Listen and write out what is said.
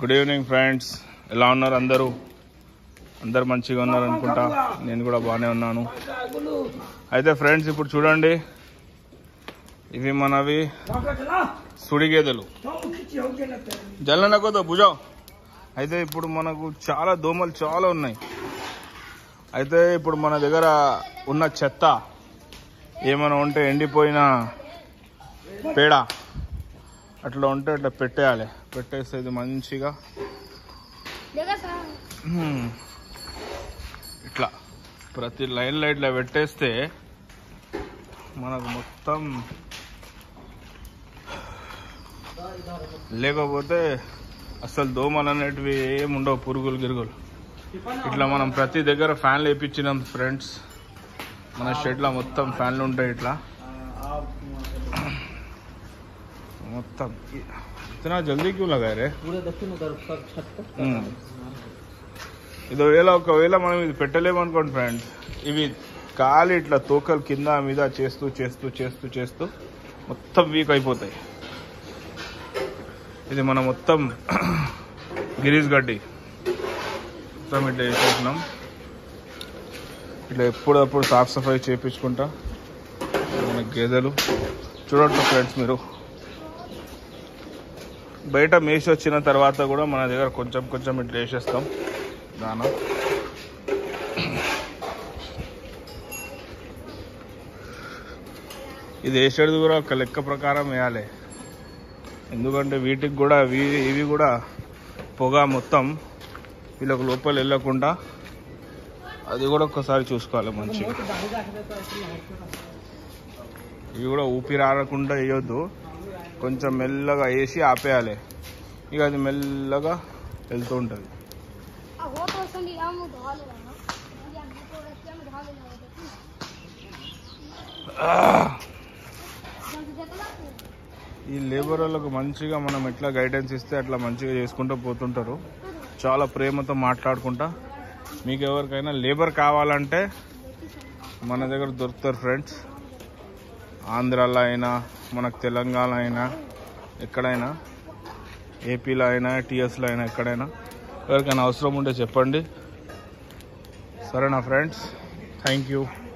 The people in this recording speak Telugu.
గుడ్ ఈవినింగ్ ఫ్రెండ్స్ ఎలా ఉన్నారు అందరూ అందరు మంచిగా ఉన్నారు అనుకుంటా నేను కూడా బాగానే ఉన్నాను అయితే ఫ్రెండ్స్ ఇప్పుడు చూడండి ఇవి మనవి సుడి గేదెలు జల్లన కొద్దా భుజం అయితే ఇప్పుడు మనకు చాలా దోమలు చాలా ఉన్నాయి అయితే ఇప్పుడు మన దగ్గర ఉన్న చెత్త ఏమైనా ఉంటే ఎండిపోయిన పేడ అట్లా ఉంటే అట్లా పెట్టేయాలి పెట్టేస్తే ఇది మంచిగా హ్మ్, ఇట్లా ప్రతి లైన్లో ఇట్లా పెట్టేస్తే మనకు మొత్తం లేకపోతే అసలు దోమలు అనేటివి ఏమి ఉండవు పురుగులు గిరుగులు ఇట్లా మనం ప్రతి దగ్గర ఫ్యాన్లు వేయించినాం ఫ్రెండ్స్ మన షెడ్లో మొత్తం ఫ్యాన్లు ఉంటాయి ఇట్లా మొత్తం ఇతనా జల్దీ క్యూ లగా రే पूरे दक्षिण उधर सब छत तक ఉమ్. ఇది ఒకవేళ ఒకవేళ మనం ఇది పెట్టలేమనుకోండి ఫ్రెండ్స్ ఇవి కాలి ఇట్లా తోకలు కింద మీద చేస్తూ చేస్తూ చేస్తూ చేస్తూ మొత్తం వీక్ అయిపోతాయి ఇది మనం మొత్తం గిరీస్ గడ్డి మొత్తం ఇట్లా వేసేసినాం ఇట్లా ఎప్పుడప్పుడు సాఫ్ సఫాయి చేయించుకుంటా మన గేదెలు చూడండి ఫ్రెండ్స్ మీరు బయట మేసి వచ్చిన తర్వాత కూడా మన దగ్గర కొంచెం కొంచెం ఇట్లా వేసేస్తాం దానా ఇది వేసేది కూడా ఒక లెక్క ప్రకారం వేయాలి ఎందుకంటే వీటికి కూడా వీ- ఇవి కూడా పొగ మొత్తం వీళ్ళకు లోపల వెళ్ళకుండా అది కూడా ఒక్కసారి చూసుకోవాలి మంచిగా ఇవి కూడా ఊపిరి ఆడకుండా వేయొద్దు కొంచెం మెల్లగా వేసి ఆపేయాలి ఇక అది మెల్లగా వెళ్తూ ఉంటుంది वो तो संडी आम ढाल रहा ना या तो रस्ते में ढाल रहा ఈ లేబర్ వాళ్ళకు మంచిగా మనం ఎట్లా గైడెన్స్ ఇస్తే అట్లా మంచిగా చేసుకుంటూ పోతుంటారు చాలా ప్రేమతో మాట్లాడుకుంటా మీకు ఎవరికైనా లేబర్ కావాలంటే మన దగ్గర దొరుకుతారు ఫ్రెండ్స్ ఆంధ్రాలో అయినా మనకు తెలంగాణ అయినా ఎక్కడైనా ఏపీలో అయినా టీఎస్లో అయినా ఎక్కడైనా ఎవరికైనా అవసరం ఉంటే చెప్పండి సరేనా ఫ్రెండ్స్ థ్యాంక్ యూ